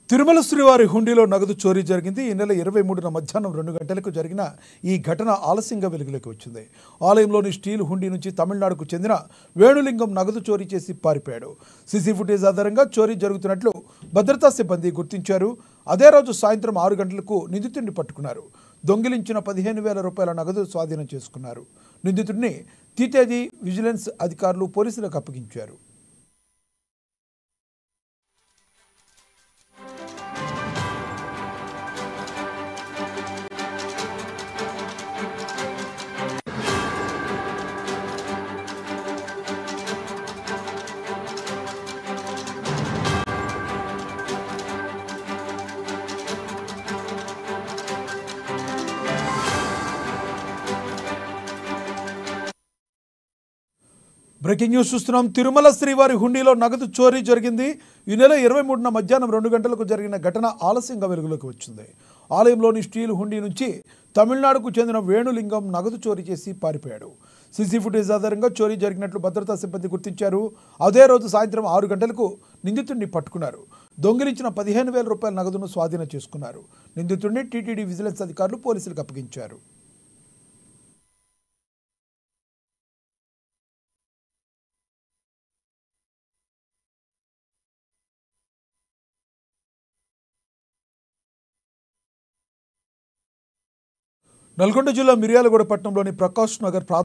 తిరుమల శ్రీవారి హుండీలో నగదు చోరీ జరిగింది ఈ నెల ఇరవై మూడున మధ్యాహ్నం రెండు గంటలకు జరిగిన ఈ ఘటన ఆలస్యంగా వెలుగులోకి వచ్చింది ఆలయంలోని స్టీల్ హుండీ నుంచి తమిళనాడుకు చెందిన వేణులింగం నగదు చోరీ చేసి పారిపోయాడు సీసీ ఫుటేజ్ ఆధారంగా చోరీ జరుగుతున్నట్లు భద్రతా సిబ్బంది గుర్తించారు అదే రోజు సాయంత్రం ఆరు గంటలకు నిందితుడిని పట్టుకున్నారు దొంగిలించిన పదిహేను వేల రూపాయల నగదు స్వాధీనం చేసుకున్నారు నిందితుడిని టీటీడీ విజిలెన్స్ అధికారులు పోలీసులకు అప్పగించారు బ్రేకింగ్ న్యూస్ చూస్తున్నాం తిరుమల శ్రీవారి హుండీలో నగదు చోరీ జరిగింది ఈ నెల ఇరవై మూడున మధ్యాహ్నం రెండు గంటలకు జరిగిన ఘటన ఆలస్యంగా వెలుగులోకి వచ్చింది ఆలయంలోని స్టీల్ హుండీ నుంచి తమిళనాడుకు చెందిన వేణులింగం నగదు చోరీ చేసి పారిపోయాడు సీసీ ఫుటేజ్ ఆధారంగా చోరీ జరిగినట్లు భద్రతా సిబ్బంది గుర్తించారు అదే రోజు సాయంత్రం ఆరు గంటలకు నిందితుడిని పట్టుకున్నారు దొంగిలించిన పదిహేను వేల రూపాయల నగదును స్వాధీనం చేసుకున్నారు నిందితుడిని టీటీడీ విజిలెన్స్ అధికారులు పోలీసులకు అప్పగించారు నల్గొండ జిల్లా మిర్యాలగూడ పట్టణంలోని ప్రకాష్ నగర్ ప్రా